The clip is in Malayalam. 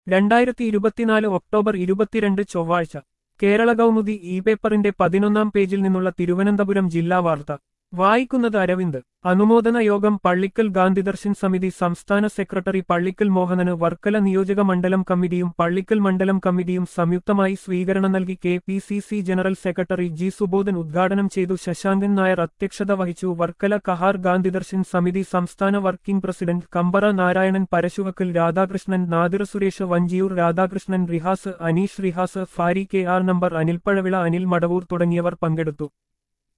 രണ്ടായിരത്തി ഇരുപത്തിനാല് ഒക്ടോബർ ഇരുപത്തിരണ്ട് ചൊവ്വാഴ്ച കേരള കൗമുദി ഇ പേപ്പറിന്റെ പതിനൊന്നാം പേജിൽ നിന്നുള്ള തിരുവനന്തപുരം ജില്ലാ വാർത്ത വായിക്കുന്നത് അരവിന്ദ് അനുമോദന യോഗം പള്ളിക്കൽ ഗാന്ധിദർശൻ സമിതി സംസ്ഥാന സെക്രട്ടറി പള്ളിക്കൽ മോഹനന് വർക്കല നിയോജക മണ്ഡലം കമ്മിറ്റിയും പള്ളിക്കൽ മണ്ഡലം കമ്മിറ്റിയും സംയുക്തമായി സ്വീകരണം നൽകി K P C C general secretary G Subodhan ഉദ്ഘാടനം ചെയ്തു ശശാങ്കൻ നായർ അധ്യക്ഷത വഹിച്ചു വർക്കല കഹാർ ഗാന്ധിദർശൻ സമിതി സംസ്ഥാന working president Kambara Narayanan Parassuvakkal Radhakrishnan Nadir Suresh Vanchiyoor Radhakrishnan Rihas Aneesh Rihas Fari K R number Anilpazhavila Anil Madavoor തുടങ്ങിയവർ പങ്കെടുത്തു